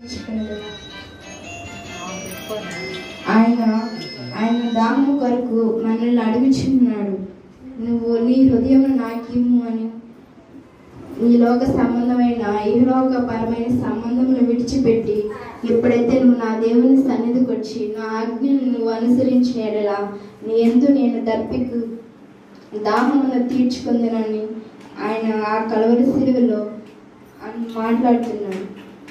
ఆయన ఆయన దాహము కొరకు మనల్ని అడుగుచున్నాడు నువ్వు నీ హృదయం నాకిమ్ము అని ఈ లోక సంబంధమైన ఈలోక పరమైన సంబంధములు విడిచిపెట్టి ఎప్పుడైతే నువ్వు నా దేవుని సన్నిధికి వచ్చి నా ఆజ్ఞను నువ్వు అనుసరించిన ఎడలా నీ ఎందు నేను దప్పికు దాహమును తీర్చుకుందినని ఆయన ఆ కలవరి సిలువలో అని మాట్లాడుతున్నాడు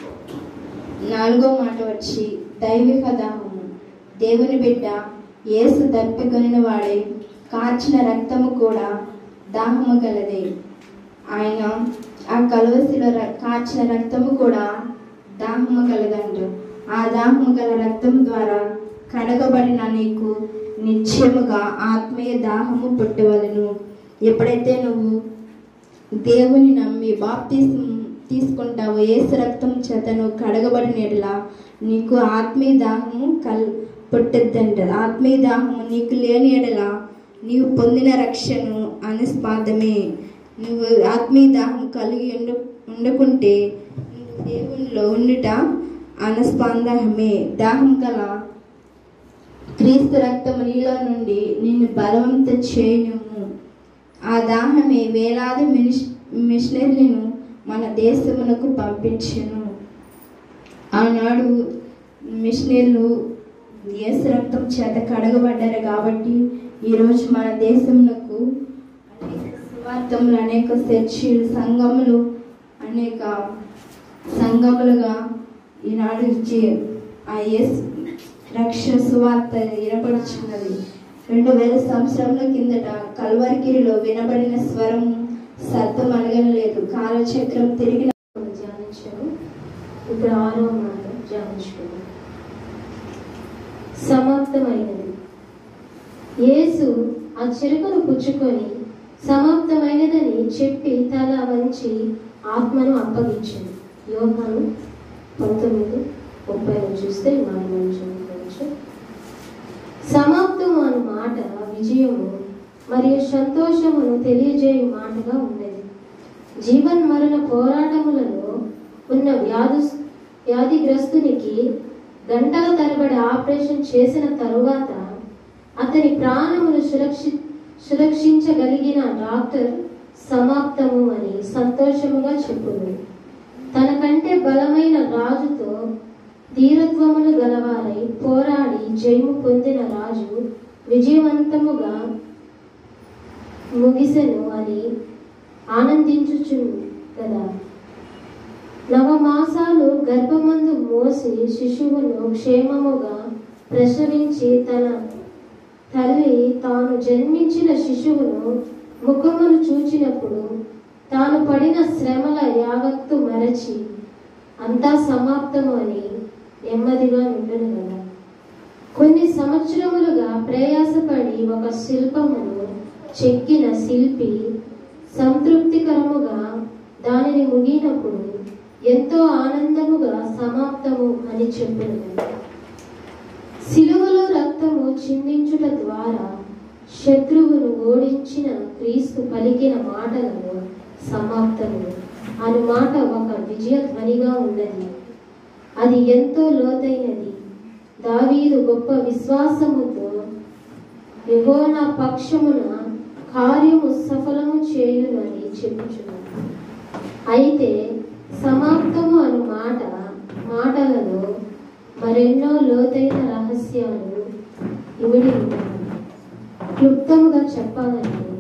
నాలుగో మాట వచ్చి దైవిక దాహము దేవుని బిడ్డ యేసు దప్పికొనిన వాడే కార్చిన రక్తము కూడా దాహము గలదే ఆయన ఆ కలవసిలో ర- కార్చిన రక్తము కూడా దాహము గలదంట ఆ దాహము గల రక్తము ద్వారా కడగబడిన నీకు నిశ్చయముగా ఆత్మీయ దాహము పుట్టవలను ఎప్పుడైతే నువ్వు దేవుని నమ్మి బాప్తీసం తీసుకుంటావు ఏసు రక్తం చేత నువ్వు కడగబడిన ఎడలా నీకు ఆత్మీయ దాహము కల్ పుట్టద్దంట ఆత్మీయ దాహము నీకు లేని ఎడల నీవు పొందిన రక్షణ అనుస్పాదమే నువ్వు ఆత్మీయ దాహం కలిగి ఉండ ఉండకుంటే నువ్వు దేవునిలో ఉండుట అనుస్పందమే దాహం గల క్రీస్తు రక్తము నీలో నుండి నిన్ను బలవంత చేయనుము ఆ దాహమే వేలాది మినిష్ మిషనరీలను మన దేశమునకు పంపించెను ఆనాడు మిషనరీలు యేసు రక్తం చేత కడగబడ్డారు కాబట్టి ఈరోజు మన దేశమునకు అనేక సువార్తములు అనేక చర్చిలు సంఘములు అనేక సంఘములుగా ఈనాడు ఇచ్చే ఆ యేసు రక్ష సువార్త వినపడుచున్నది రెండు వేల సంవత్సరముల కిందట కల్వరికిరిలో వినబడిన స్వరం శబ్దం అడగలేదు కాలచక్రం తిరిగిన ధ్యానించారు ఇప్పుడు ఆరవ మాట ధ్యానించుకుందాం సమాప్తమైనది యేసు ఆ చిరుకను పుచ్చుకొని సమాప్తమైనదని చెప్పి తల వంచి ఆత్మను అప్పగించింది యోహాను పంతొమ్మిది ముప్పైలో చూస్తే మనం మనం చదువుకోవచ్చు సమాప్తము అను మాట విజయము మరియు సంతోషమును తెలియజేయు మాటగా ఉన్నది జీవన్ మరణ పోరాటములలో ఉన్న వ్యాధు వ్యాధిగ్రస్తునికి గంటల తరబడి ఆపరేషన్ చేసిన తరువాత అతని ప్రాణమును సురక్షి సురక్షించగలిగిన డాక్టర్ సమాప్తము అని సంతోషముగా చెప్పును తనకంటే బలమైన రాజుతో ధీరత్వములు గలవారై పోరాడి జయము పొందిన రాజు విజయవంతముగా ముగిసెను అని ఆనందించుచు కదా నవమాసాలు గర్భమందు మోసి శిశువును క్షేమముగా ప్రసవించి తన తల్లి తాను జన్మించిన శిశువును ముఖమును చూచినప్పుడు తాను పడిన శ్రమల యావత్తు మరచి అంతా సమాప్తము అని నెమ్మదిగా నిండును కదా కొన్ని సంవత్సరములుగా ప్రయాసపడి ఒక శిల్పమును చెక్కిన శిల్పి సంతృప్తికరముగా దానిని ముగినప్పుడు ఎంతో ఆనందముగా సమాప్తము అని చెప్పిన సిలువలో రక్తము చిందించుట ద్వారా శత్రువును ఓడించిన క్రీస్తు పలికిన మాటలను సమాప్తము అను మాట ఒక విజయధ్వనిగా ఉన్నది అది ఎంతో లోతైనది దావీదు గొప్ప విశ్వాసముతో యెహో నా పక్షమున కార్యము సఫలము చేయును అని చెప్పుచున్నాడు అయితే సమాప్తము అను మాట మాటలలో మరెన్నో లోతైన రహస్యాలు ఇమిడి ఉన్నాయి క్లుప్తముగా చెప్పాలంటే